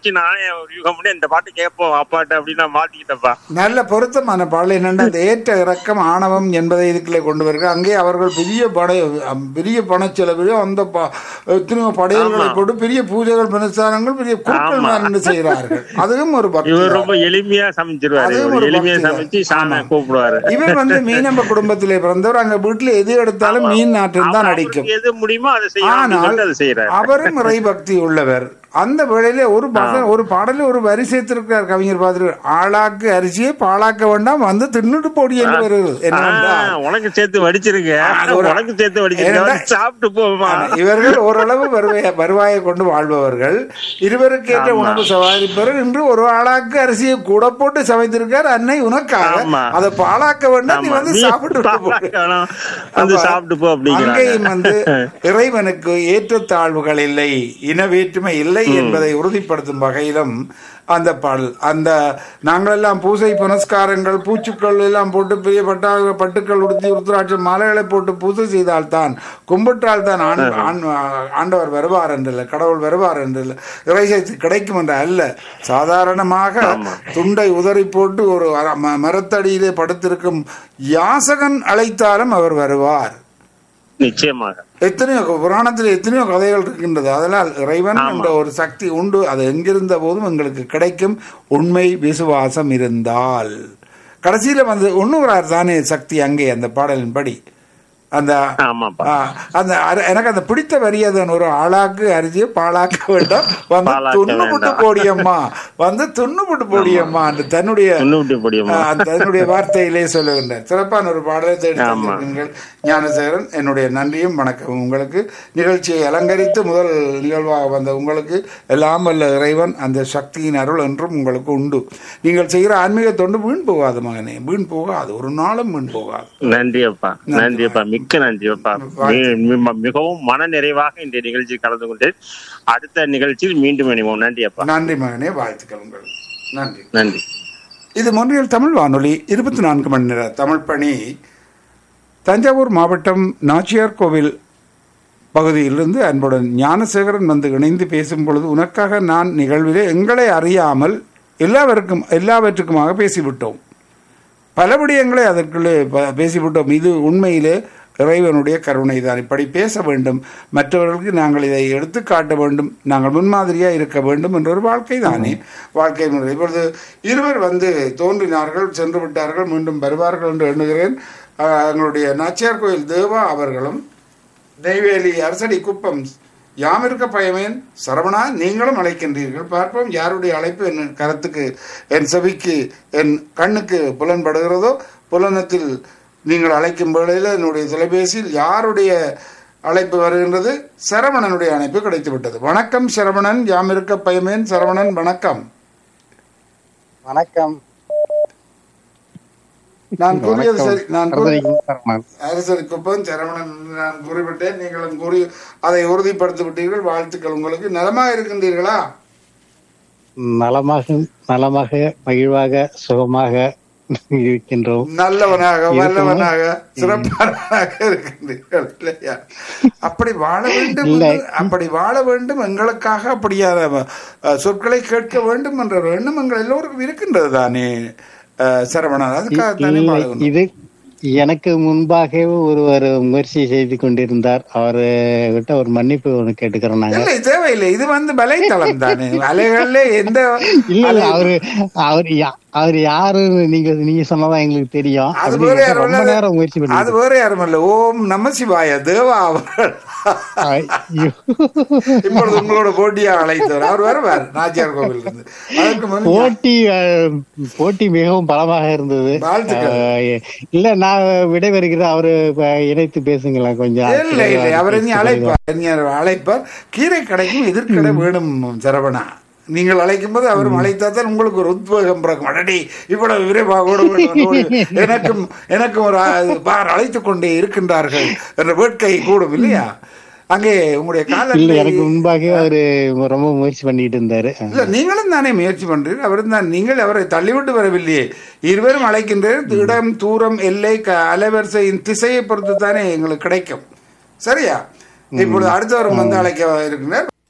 வச்சு நானே ஒரு யூகம் பண்ணி இந்த பாட்டு கேட்போம் அப்பாட்ட அப்படின்னு நான் மாத்திக்கிட்டப்பா நல்ல பொருத்தமான பாடல் என்னென்னா இந்த ஏற்ற இறக்கம் ஆணவம் என்பதை இதுக்குள்ளே கொண்டு வருகிறார் அங்கே அவர்கள் பெரிய படை அம், பெரிய பணச்செலவிலே அந்த ப- எத்தனையோ படையல்களை போட்டு பெரிய பூஜைகள் பிரசாரங்கள் பெரிய குழுக்கள் மாதிரி செய்கிறார்கள் அதுவும் ஒரு பக்தி இவர் தான். ரொம்ப எளிமையா சமைச்சிருவாரு அதுவும் இவர் ஒரு எளிமையா பக்தி தான். சமைச்சு சாமி ஆமா. கூப்பிடுவாரு இவர் வந்து மீனம்ப குடும்பத்திலே பிறந்தவர் அங்க வீட்டுல எது எடுத்தாலும் மீன் நாட்டம் தான் அவர் அடிக்கும் அவருக்கு எது முடியுமோ அதை செய்யணும் ஆனால் சொல்லிட்டு அதை செய்யறாரு அவரும் இறை பக்தி உள்ளவர் அந்த வேளையில ஒரு பக- ஒரு பாடல ஒரு வரி சேர்த்திருக்கிறார் கவிஞர் பார்த்து ஆளாக்கு அரிசியை பாழாக்க வேண்டாம் வந்து தின்னுட்டு போடி என்று வருகிறது என்னவென்றால் ஆ, உனக்கு சேர்த்து வடிச்சிருக்க அது ஒரு- உனக்கு சேர்த்து வடிச்சிருக்க ஏன்னா- வந்து சாப்பிட்டு போமா இவர்கள் ஓரளவு வருவாய வருவாயை கொண்டு வாழ்பவர்கள் இருவருக்கேற்ற உணவு சவாதிப்பவர் இன்று ஒரு ஆளாக்கு அரிசியை கூட போட்டு சமைத்திருக்கார் அன்னை உனக்காக ஆமா. அதை பாழாக்க வேண்டாம் நீ ஆமா. வந்து நீ சாப்பிட்டு போ. பாலாக்கணும். வந்து அப்ப சாப்பிட்டு போ அப்படிங்கிறாங்க அங்கேயும் வந்து இறைவனுக்கு ஏற்றத்தாழ்வுகள் இல்லை இன வேற்றுமை இல்லை என்பதை உறுதிப்படுத்தும் வகையிலும் அந்த பாடல் அந்த நாங்கள் எல்லாம் பூசை புனஸ்காரங்கள் பூச்சுக்கள் எல்லாம் போட்டு பெரிய பட்டா பட்டுக்கள் உடுத்தி உருத்திராட்ச மாலைகளை போட்டு பூஜை செய்தால்தான் கும்பிட்டால் தான் ஆண் ஆண் ஆண்டவர் வருவார் என்றில்லை கடவுள் வருவார் என்றில்லை இறைசக்தி கிடைக்கும் என்ற அல்ல சாதாரணமாக துண்டை உதறி போட்டு ஒரு அர- ம- மரத்தடியிலே படுத்திருக்கும் யாசகன் அழைத்தாலும் அவர் வருவார் நிச்சயமாக எத்தனையோ புராணத்தில் எத்தனையோ கதைகள் இருக்கின்றது அதனால் இறைவன் என்ற ஒரு சக்தி உண்டு அது எங்கிருந்த போதும் எங்களுக்கு கிடைக்கும் உண்மை விசுவாசம் இருந்தால் கடைசியில வந்து உண்ணுகிறார் தானே சக்தி அங்கே அந்த பாடலின்படி அந்த ஆமாப்பா ஆ, அந்த அர- எனக்கு அந்த பிடித்த வரி அதன் ஒரு ஆளாக்கு அரிசியை பாழாக்க வேண்டாம் வந்து பாழாக்க துண்ணுபுட்டு வேண்டாம். போடியம்மா வந்து துண்ணுபுட்டு போடியம்மா என்று தன்னுடைய துண்ணுவிட்டு படியுமா ஆ, தன்னுடைய வார்த்தையிலே சொல்லுகின்றார் சிறப்பான ஒரு பாடலை தேடி ஆமா. தந்திருக்கீர்கள் ஞானசேகரன் என்னுடைய நன்றியும் வணக்கம் உங்களுக்கு நிகழ்ச்சியை அலங்கரித்து முதல் நிகழ்வாக வந்த உங்களுக்கு எல்லாம் வல்ல இறைவன் அந்த சக்தியின் அருள் என்றும் உங்களுக்கு உண்டு நீங்கள் செய்கிற ஆன்மீக தொண்டு வீண் போகாது மகனே வீண் போகாது ஒரு நாளும் வீண் போகாது நன்றி அப்பா நன்றி அப்பா மிக்க நன்றி அப்பா மி- மி- மிகவும் மன நிறைவாக இந்த நிகழ்ச்சி கலந்து கொண்டு அடுத்த நிகழ்ச்சியில் மீண்டும் இணைவோம் நன்றி அப்பா நன்றி மகனே வாழ்த்துக்கள் உங்களுக்கு நன்றி நன்றி இது மொன்றியல் தமிழ் வானொலி இருபத்தி நான்கு மணி நேர தமிழ் பணி தஞ்சாவூர் மாவட்டம் நாச்சியார் கோவில் பகுதியிலிருந்து அன்புடன் ஞானசேகரன் வந்து இணைந்து பேசும் பொழுது உனக்காக நான் நிகழ்விலே எங்களை அறியாமல் எல்லாவருக்கும் எல்லாவற்றுக்குமாக பேசிவிட்டோம் பல விடயங்களை அதற்குள்ளே ப- பேசிவிட்டோம் இது உண்மையிலே இறைவனுடைய கருணை தான் இப்படி பேச வேண்டும் மற்றவர்களுக்கு நாங்கள் இதை எடுத்து காட்ட வேண்டும் நாங்கள் முன்மாதிரியாக இருக்க வேண்டும் என்ற ஒரு வாழ்க்கை தானே வாழ்க்கை முறை இப்பொழுது இருவர் வந்து தோன்றினார்கள் சென்று விட்டார்கள் மீண்டும் வருவார்கள் என்று எண்ணுகிறேன் ஆஹ், எங்களுடைய நாச்சியார் கோயில் தேவா அவர்களும் நெய்வேலி அரசடி குப்பம் யாம் இருக்க பயமேன் சரவணா நீங்களும் அழைக்கின்றீர்கள் பார்ப்போம் யாருடைய அழைப்பு என் கரத்துக்கு என் செவிக்கு என் கண்ணுக்கு புலன்படுகிறதோ புலனத்தில் நீங்கள் அழைக்கும் வேளையில் என்னுடைய தொலைபேசியில் யாருடைய அழைப்பு வருகின்றது சரவணனுடைய அழைப்பு கிடைத்து விட்டது வணக்கம் சரவணன் யாம் இருக்க பயமேன் சரவணன் வணக்கம் வணக்கம் நான் கூறியது சரி நான் கூறி- சரவணன். அரசடி குப்பம் சரவணன் என்று நான் கூறிவிட்டேன் நீங்களும் கூறி அதை உறுதிப்படுத்தி விட்டீர்கள் வாழ்த்துக்கள் உங்களுக்கு நலமாக இருக்கின்றீர்களா நலமாக நலமாக மகிழ்வாக சுகமாக இருக்கின்றோம் நல்லவனாக வல்லவனாக சிறப்பானவனாக இருக்கின்றீர்கள் இல்லையா அப்படி வாழ வேண்டும் இல்லை. என்று- அப்படி வாழ வேண்டும் எங்களுக்காக அப்படியான அஹ், சொற்களை கேட்க வேண்டும் என்ற ஒரு எண்ணம் எங்கள் எல்லோருக்கும் இருக்கின்றது தானே அஹ், சரவணன் அதுக்காக தானே இல்லை, வாழணும் இது எனக்கு முன்பாகவே ஒருவர் முயற்சி செய்து கொண்டிருந்தார் அவரு கிட்ட ஒரு மன்னிப்பு ஒண்ணு கேட்டுக்கிறோம் நாங்க இல்லை தேவையில்லை இது வந்து வலைத்தளம் தானே அலைகள்ல எந்த இல்ல இல்ல அவரு அவரு யா- அவரு யாருன்னு நீங்க நீங்க சொன்னதான் எங்களுக்கு தெரியும் அது அப்படி வேற யாரும் ரொம்ப இல்ல. நேரம் முயற்சி பண்ணி அது வேற யாரும் இல்ல ஓம் நம சிவாய தேவா அவர்கள் ஐயோ. இப்பொழுது உங்களோட போட்டியா அழைத்தவர் அவர் வருவார் நாச்சியார் கோவில் இருந்து அதற்கு முன் போட்டி அஹ், போட்டி மிகவும் பலமாக இருந்தது வாழ்த்துக்கள். அஹ், இல்ல நான் விடைபெறுகிறேன் அவரு அஹ், இணைத்து பேசுங்களேன் கொஞ்சம் இல்லை இல்லை அவர் இனி அழைப்பார் இனி அவர் அழைப்பார் கீரை கடைக்கும் எதிர்க்கடை வேணும் சரவணா நீங்கள் அழைக்கும் போது அவரும் அழைத்தால் தான் உங்களுக்கு ஒரு உத்வேகம் பிறக்கும் அடடி இவ்வளவு விரைவாக ஓட வேண்டும் ஓடு. எனக்கும் எனக்கும் ஒரு ஆ- பார் அழைத்துக் கொண்டே இருக்கின்றார்கள் என்ற வேட்கை கூடும் இல்லையா அங்கே உங்களுடைய இல்ல கால எனக்கு முன்பாக அவரு ரொம்ப முயற்சி பண்ணிட்டு இருந்தாரு இல்ல நீங்களும் தானே முயற்சி பண்றீர்கள் அவரும் தான் நீங்கள் அவரை தள்ளிவிட்டு வரவில்லையே இருவரும் அழைக்கின்ற இடம் தூரம் எல்லை க- அலைவரிசையின் திசையை பொறுத்து தானே எங்களுக்கு கிடைக்கும் சரியா இப்பொழுது அடுத்தவரும் வந்து அழைக்க இருக்கின்றார்